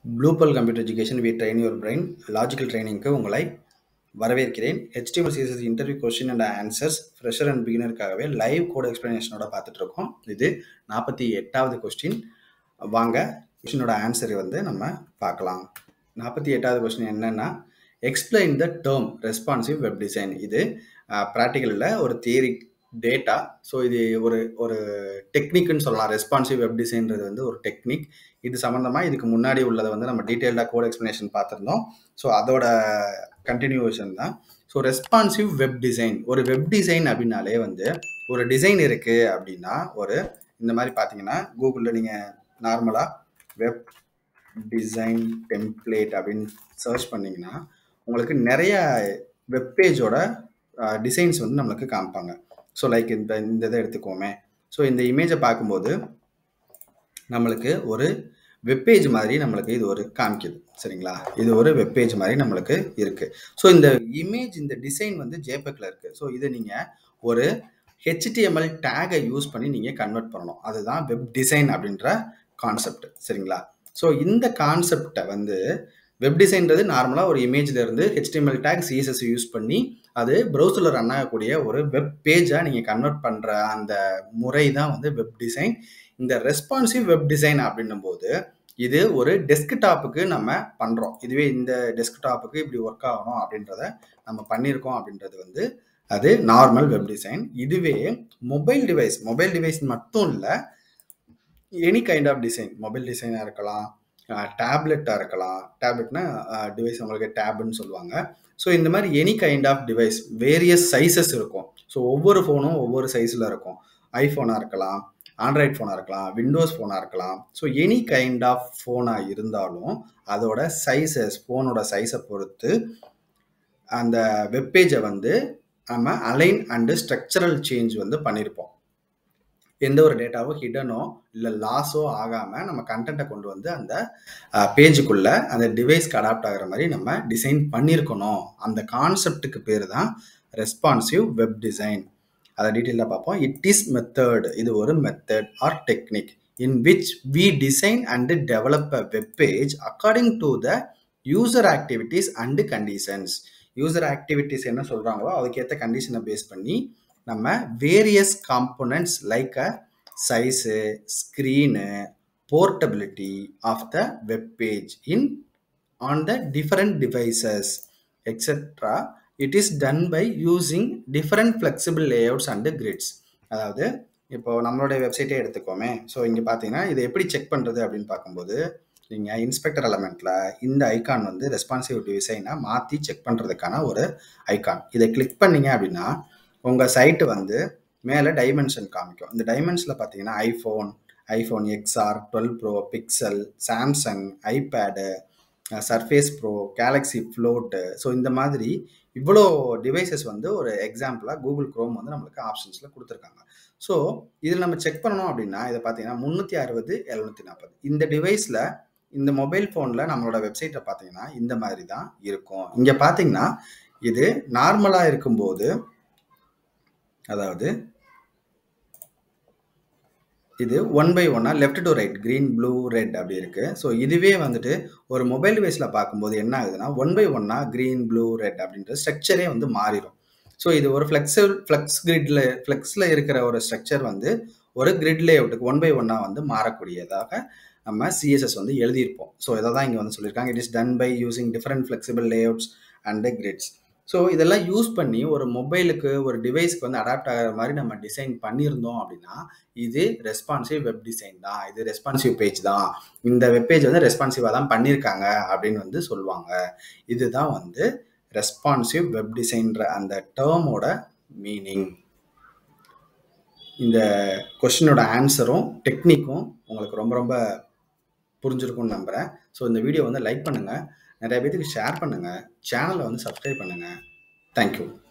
ப்ளூபல் computer education we train your brain logical ட்ரைனிங்க்கு உங்களை வரவேற்கிறேன் HTML CSS interview question and answers fresher and பிகினருக்காகவே live code எக்ஸ்பிளனேஷனோட பார்த்துட்டு இருக்கோம் இது நாற்பத்தி எட்டாவது கொஸ்டின் வாங்க கொஸ்டினோட ஆன்சரை வந்து நம்ம பார்க்கலாம் நாற்பத்தி எட்டாவது கொஸ்டின் என்னன்னா explain the term responsive web design இது ப்ராக்டிக்கலில் ஒரு தியரி டேட்டா ஸோ இது ஒரு ஒரு டெக்னிக்னு சொல்லலாம் ரெஸ்பான்சிவ் வெப் டிசைன்றது வந்து ஒரு டெக்னிக் இது சம்மந்தமாக இதுக்கு முன்னாடி உள்ளதை வந்து நம்ம டீட்டெயில்டாக கோட் எக்ஸ்பிளனேஷன் பார்த்துருந்தோம் ஸோ அதோட கண்டினியூவேஷன் தான் ஸோ ரெஸ்பான்சிவ் வெப் டிசைன் ஒரு வெப் டிசைன் அப்படின்னாலே வந்து ஒரு டிசைன் இருக்குது அப்படின்னா ஒரு இந்த மாதிரி பார்த்தீங்கன்னா கூகுளில் நீங்கள் நார்மலாக வெப் டிசைன் டெம்ப்ளேட் அப்படின்னு சர்ச் பண்ணிங்கன்னா உங்களுக்கு நிறைய வெப்பேஜோட டிசைன்ஸ் வந்து நம்மளுக்கு காமிப்பாங்க ஸோ லைக் இந்த இந்த இதை எடுத்துக்கோமே ஸோ இந்த இமேஜை பார்க்கும்போது நம்மளுக்கு ஒரு வெப்பேஜ் மாதிரி நம்மளுக்கு இது ஒரு காமிக்குது சரிங்களா இது ஒரு வெப்பேஜ் மாதிரி நம்மளுக்கு இருக்குது ஸோ இந்த இமேஜ் இந்த டிசைன் வந்து ஜேபெக்கில் இருக்குது ஸோ இதை நீங்கள் ஒரு ஹெச்டிஎம்எல் டேகை யூஸ் பண்ணி நீங்கள் கன்வெர்ட் பண்ணணும் அதுதான் வெப் டிசைன் அப்படின்ற கான்செப்ட் சரிங்களா ஸோ இந்த கான்செப்டை வந்து வெப் டிசைன்றது நார்மலாக ஒரு இமேஜில் இருந்து ஹெச்டிஎம்எல் டேக் சிஎஸ்எஸ் யூஸ் பண்ணி அது ப்ரௌசரில் ரன் ஆகக்கூடிய ஒரு வெப் பேஜாக நீங்கள் கன்வெர்ட் பண்ணுற அந்த முறை தான் வந்து வெப் டிசைன் இந்த ரெஸ்பான்சிவ் வெப் டிசைன் அப்படின்னும் போது இது ஒரு டெஸ்க்டாப்புக்கு நம்ம பண்ணுறோம் இதுவே இந்த டெஸ்க்டாப்புக்கு இப்படி ஒர்க் ஆகணும் அப்படின்றத நம்ம பண்ணியிருக்கோம் அப்படின்றது வந்து அது நார்மல் வெப் டிசைன் இதுவே மொபைல் டிவைஸ் மொபைல் டிவைஸ் மட்டும் இல்லை any kind of design mobile டிசைனாக இருக்கலாம் டேப்லெட்டாக இருக்கலாம் டேப்லெட்னா டிவைஸ் உங்களுக்கு டேப்னு சொல்லுவாங்க ஸோ இந்த மாதிரி any kind of device various sizes இருக்கும் ஸோ ஒவ்வொரு ஃபோனும் ஒவ்வொரு சைஸில் இருக்கும் ஐஃபோனாக இருக்கலாம் ஆண்ட்ராய்ட் ஃபோனாக இருக்கலாம் விண்டோஸ் ஃபோனாக இருக்கலாம் ஸோ எனி கைண்ட் ஆஃப் ஃபோனாக இருந்தாலும் அதோட சைஸஸ் ஃபோனோட சைஸை பொறுத்து அந்த வெப்பேஜை வந்து நம்ம அலைன் அண்டு ஸ்ட்ரக்சரல் சேஞ்ச் வந்து பண்ணியிருப்போம் எந்த ஒரு டேட்டாவும் ஹிடனோ இல்லை லாஸோ ஆகாமல் நம்ம கண்டென்ட்டை கொண்டு வந்து அந்த பேஜுக்குள்ளே அந்த டிவைஸ்க்கு அடாப்ட் ஆகிற மாதிரி நம்ம டிசைன் பண்ணியிருக்கணும் அந்த கான்செப்டுக்கு பேர் தான் ரெஸ்பான்சிவ் வெப் டிசைன் அதை டீட்டெயிலாக பார்ப்போம் இட் இஸ் மெத்தட் இது ஒரு method or technique in which we design and develop a web page according to the user activities and conditions user activities என்ன சொல்கிறாங்களோ அதுக்கேற்ற கண்டிஷனை பேஸ் பண்ணி நம்ம various components like a size screen portability of the web page in on the different devices etcetera it is done by using different flexible layouts and grids அதாவது இப்போ நம்மளுடைய வெப்சைட்டே எடுத்துக்கோமே so இங்கே பார்த்தீங்கன்னா இதை எப்படி செக் பண்ணுறது அப்படின்னு பார்க்கும்போது நீங்கள் இன்ஸ்பெக்டர் எலமெண்ட்டில் இந்த ஐக்கான் வந்து ரெஸ்பான்சிவ் டிசைனை மாற்றி செக் பண்ணுறதுக்கான ஒரு ஐக்கான் இதை கிளிக் பண்ணீங்க அப்படின்னா உங்கள் சைட்டு வந்து மேலே டைமென்ஷன் காமிக்கும் இந்த டைமென்ஷனில் பார்த்தீங்கன்னா iPhone iPhone XR twelve pro pixel Samsung iPad surface pro galaxy fold so இந்த மாதிரி இவ்வளோ டிவைசஸ் வந்து ஒரு எக்ஸாம்பிளாக கூகுள் க்ரோம் வந்து நம்மளுக்கு ஆப்ஷன்ஸில் கொடுத்துருக்காங்க ஸோ இதில் நம்ம செக் பண்ணணும் அப்படின்னா இதை பார்த்தீங்கன்னா முந்நூற்றி அறுபது எழுநூற்றி நாற்பது இந்த டிவைஸில் இந்த மொபைல் ஃபோனில் நம்மளோட வெப்சைட்டை பார்த்தீங்கன்னா இந்த மாதிரி தான் இருக்கும் இங்கே பார்த்தீங்கன்னா இது நார்மலாக இருக்கும்போது அதாவது இது ஒன் பை ஒன்னாக left to right green blue red அப்படி இருக்குது ஸோ இதுவே வந்துட்டு ஒரு மொபைல் டிவைஸில் பார்க்கும்போது என்ன ஆகுதுன்னா ஒன் பை ஒன்னாக க்ரீன் ப்ளூ ரெட் அப்படின்ற ஸ்ட்ரக்சரே வந்து மாறிடும் ஸோ இது ஒரு ஃப்ளெக்ஸில் ஃப்ளெக்ஸ் கிரிட்ல ஃப்ளெக்ஸில் இருக்கிற ஒரு ஸ்ட்ரக்சர் வந்து ஒரு கிரிட் லேஅவுட்டுக்கு ஒன் பை ஒன்னாக வந்து மாறக்கூடியதாக நம்ம சிஎஸ்எஸ் வந்து எழுதியிருப்போம் ஸோ இதை தான் இங்கே வந்து சொல்லியிருக்காங்க it is done by using different flexible layouts and grids so இதெல்லாம் யூஸ் பண்ணி ஒரு மொபைலுக்கு ஒரு டிவைஸ்க்கு வந்து அடாப்ட் ஆகிற மாதிரி நம்ம டிசைன் பண்ணியிருந்தோம் அப்படின்னா இது ரெஸ்பான்சிவ் வெப் டிசைன் தான் இது ரெஸ்பான்சிவ் பேஜ் தான் இந்த வெப்பேஜ் வந்து ரெஸ்பான்சிவாக தான் பண்ணியிருக்காங்க அப்படின்னு வந்து சொல்லுவாங்க இதுதான் வந்து ரெஸ்பான்சிவ் வெப் டிசைன்ற அந்த டேர்மோட மீனிங் இந்த கொஷினோட ஆன்சரும் டெக்னிக்கும் உங்களுக்கு ரொம்ப ரொம்ப புரிஞ்சிருக்கும்னு நம்புகிறேன் ஸோ இந்த வீடியோ வந்து லைக் பண்ணுங்கள் நிறைய பேத்துக்கு ஷேர் பண்ணுங்கள் சேனலை வந்து சப்ஸ்கிரைப் பண்ணுங்கள் தேங்க்யூ